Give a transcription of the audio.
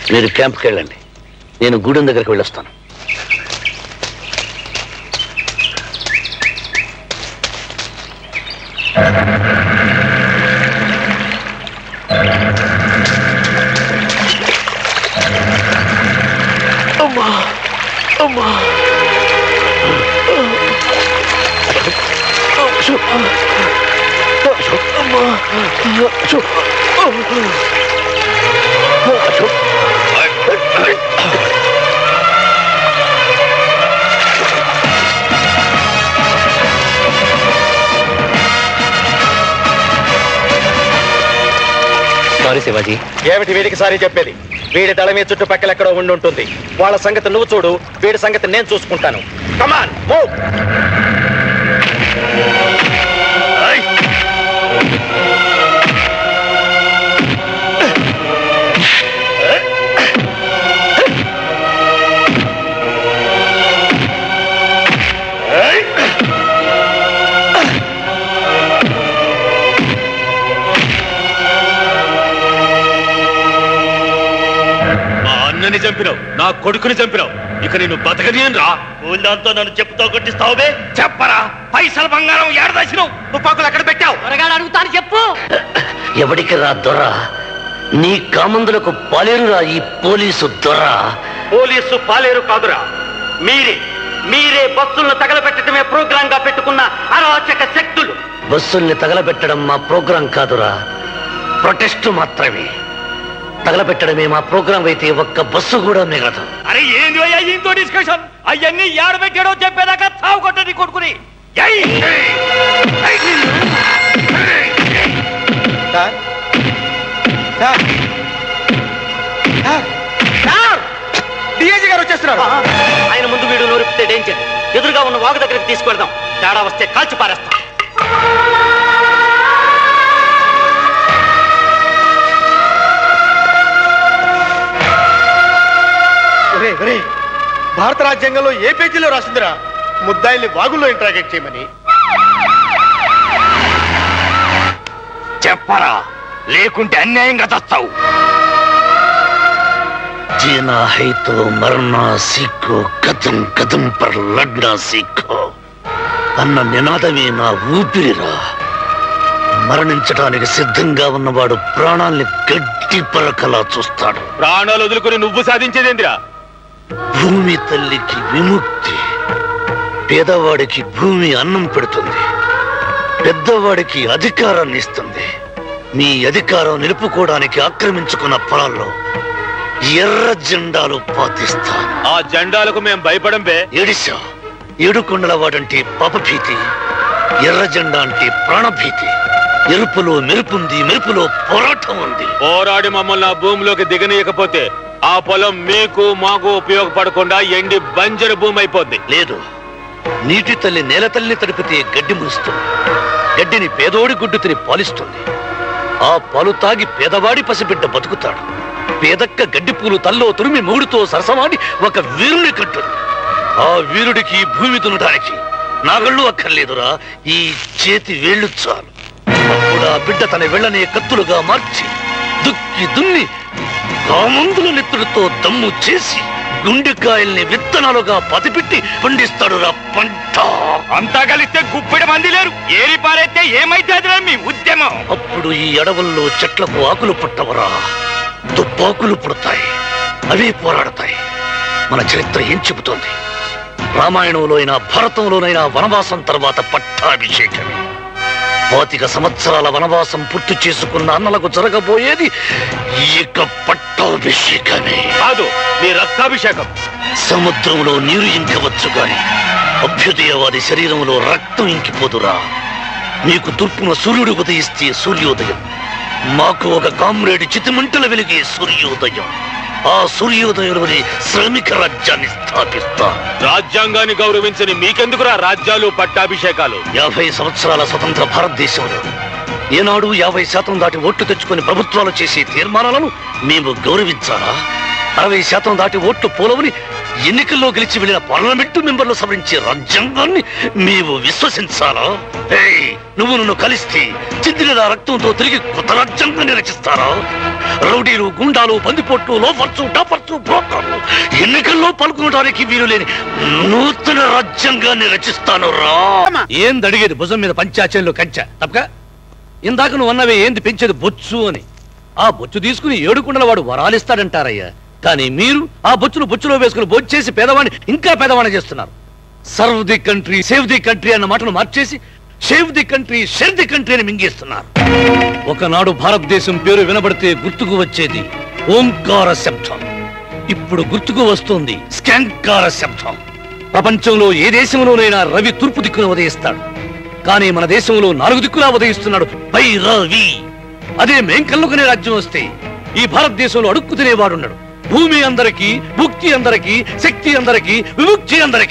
మీరు క్యాంప్కి వెళ్ళండి నేను గూడెం దగ్గరికి వెళ్ళొస్తాను అమ్మా అమ్మా అమ్మా సారీ శివాజీ ఏమిటి వీడికి సారీ చెప్పేది వీడి దళ మీ చుట్టుపక్కల ఎక్కడో ఉండి ఉంటుంది వాళ్ళ సంగతి నువ్వు చూడు వీడి సంగతి నేను చూసుకుంటాను కమాన్ మూవ్ మా అన్నని చంపినావు నా కొడుకుని చంపినావు ఇక నేను బతకనియను రా దాంతో నన్ను చెప్పుతో కొట్టిస్తావుబే చెప్పరా పైసల బంగారం ఏడదాచినావు తుపాకులు ఎక్కడ పెట్టావు త్వరగా అడుగుతాను చెప్పు ఎవడికి రా దొర నీ కామందులకు పాలేరురా ఈ పోలీసు దొర పోలీసు పాలేరు కాదురా మీరే మీరే బస్సులను తగలబెట్టడమే ప్రోగ్రామ్ గా పెట్టుకున్న అరాచక శక్తులు బస్సుల్ని తగలబెట్టడం మా ప్రోగ్రాం కాదురా ప్రొటెస్ట్ మాత్రమే తగలబెట్టడమే మా ప్రోగ్రాం అయితే ఒక్క బస్సు కూడా మిగలదు అరే ఏంది అయ్యా ఇంతో డిస్కషన్ అవన్నీ ఏడబెట్టాడో చెప్పేదాకా చావు కొట్టని కొడుకుని ఏయ్! డిఐజీ గారు వచ్చేస్తున్నారు ఆయన ముందు వీడు నోరిపితే డేంజర్ ఎదురుగా ఉన్న వాగు దగ్గరికి తీసుకెళ్దాం తేడా వస్తే కాల్చి పారేస్తాం ఒరే ఒరే భారత రాజ్యాంగంలో ఏ పేజీలో రాసిందిరా ముద్దాయిల్ని వాగుల్లో ఇంట్రాగేట్ చేయమని చెప్పరా లేకుంటే అన్యాయంగా చస్తావు జీనా హై తో మరనా సీఖో కదం కదం పర్ లడ్నా సీఖో అన్న నినాదమే నా ఊపిరిరా మరణించడానికి సిద్ధంగా ఉన్నవాడు ప్రాణాల్ని గడ్డి పరకలా చూస్తాడు ప్రాణాలు వదులుకుని నువ్వు సాధించేదేందిరా భూమి తల్లికి విముక్తి పేదవాడికి భూమి అన్నం పెడుతుంది పెద్దవాడికి అధికారాన్ని ఇస్తుంది మీ అధికారం నిలుపుకోవడానికి ఆక్రమించుకున్న పొలాల్లో ఎర్ర జెండాలు పాతిస్తాను ఆ జెండాలకు మేం భయపడం బే ఏడిశా ఏడుకొండల వాడంటే పాపభీతి ఎర్ర జెండా అంటే ప్రాణభీతి ఎరుపులో మెరుపుంది మెరుపులో పోరాటం ఉంది పోరాడి మమ్మల్ని ఆ భూమిలోకి దిగనీయకపోతే ఆ పొలం మీకు మాకు ఉపయోగపడకుండా ఎండి బంజరు భూమి అయిపోద్ది లేదు నీటి తల్లి నేల తల్లిని తడిపితే గడ్డి ములుస్తుంది గడ్డిని పేదోడి గుడ్డు తిని పాలిస్తుంది ఆ పాలు తాగి పేదవాడి పసిబిడ్డ బతుకుతాడు పేదక్క గడ్డి పూలు తల్లో తురిమి మూడుతో సరసమాడి ఒక వీరుని కట్టుంది ఆ వీరుడికి ఈ భూమి దున్నడానికి నాగళ్ళు అక్కర్లేదురా ఈ చేతి వేళ్ళు చాలు అప్పుడు ఆ బిడ్డ తన వెళ్ళనే కత్తులుగా మార్చి దుక్కి దున్ని కామందుల నెత్తులతో దమ్ము చేసి గుండెకాయల్ని విత్తనాలుగా పతిపెట్టి పండిస్తాడు రా పంట అంతా కలిస్తే గుప్పెడు మంది లేరు ఏరి పారైతే ఏమైతే మీ ఉద్యమం అప్పుడు ఈ అడవుల్లో చెట్లకు ఆకులు పుట్టవరా తుప్పాకులు పుడతాయి అవే పోరాడతాయి మన చరిత్ర ఏం చెబుతోంది రామాయణంలో అయినా భారతంలోనైనా వనవాసం తర్వాత పట్టాభిషేకమే పాతిక సంవత్సరాల వనవాసం పూర్తి చేసుకున్న అన్నలకు జరగబోయేది ఇక పట్టాభిషేకమే కాదు మీ రక్తాభిషేకం సముద్రంలో నీరు ఇంకవచ్చు గాని అభ్యుదయవాది శరీరంలో రక్తం ఇంకిపోదురా మీకు తూర్పున సూర్యుడు ఉదయిస్తే సూర్యోదయం మాకు ఒక కామ్రేడ్ చితిమంటలు వెలిగే సూర్యోదయం ఆ సూర్యోదయంలోని శ్రమిక రాజ్యాన్ని స్థాపిస్తా రాజ్యాంగాన్ని గౌరవించని మీకెందుకురా రాజ్యాలు పట్టాభిషేకాలు యాభై సంవత్సరాల స్వతంత్ర భారతదేశంలో ఏనాడు యాభై శాతం దాటి ఓట్లు తెచ్చుకొని ప్రభుత్వాలు చేసే తీర్మానాలను మేము గౌరవించాలా అరవై శాతం దాటి ఓట్లు పోలవని ఎన్నికల్లో గెలిచి వెళ్ళిన పార్లమెంటు మెంబర్లు సవరించే రాజ్యాంగాన్ని నీవు విశ్వసించాలా ఏయ్, నువ్వు నన్ను కలిస్తే చిందిన నా రక్తంతో తిరిగి కొత్త రాజ్యాంగాన్ని రచిస్తారా రౌడీలు గుండాలు బందిపోట్లు లోఫర్సు డాఫర్సు బ్రోకర్లు ఎన్నికల్లో పాల్గొనడానికి వీలు లేని నూతన రాజ్యాంగాన్ని రచిస్తాను రా ఏంది అడిగేది భుజం మీద పంచాచంలో కంచ తప్పక ఇందాక నువ్వు అన్నవే ఏంది పెంచేది బొచ్చు అని ఆ బొచ్చు తీసుకుని ఏడుకుండల వాడు వరాలిస్తాడంటారయ్యా కానీ మీరు ఆ బొచ్చును బొచ్చులో వేసుకుని బొచ్చేసి పేదవాడిని ఇంకా పేదవాడిని చేస్తున్నారు serve the country save the country అన్న మాటను మార్చేసి save the country share the country అని మింగేస్తున్నారు ఒకనాడు భారతదేశం పేరు వినబడితే గుర్తుకు వచ్చేది ఓంకార శబ్దం ఇప్పుడు గుర్తుకు వస్తుంది స్కాంకార శబ్దం ప్రపంచంలో ఏ దేశంలోనైనా రవి తూర్పు దిక్కున ఉదయిస్తాడు కానీ మన దేశంలో నాలుగు దిక్కులా ఉదయిస్తున్నాడు పై రవి అదే మేం కల్లుకునే రాజ్యం వస్తే ఈ భారతదేశంలో అడుక్కు తినేవాడున్నాడు భూమి అందరికీ భుక్తి అందరికీ శక్తి అందరికీ విముక్తి అందరికీ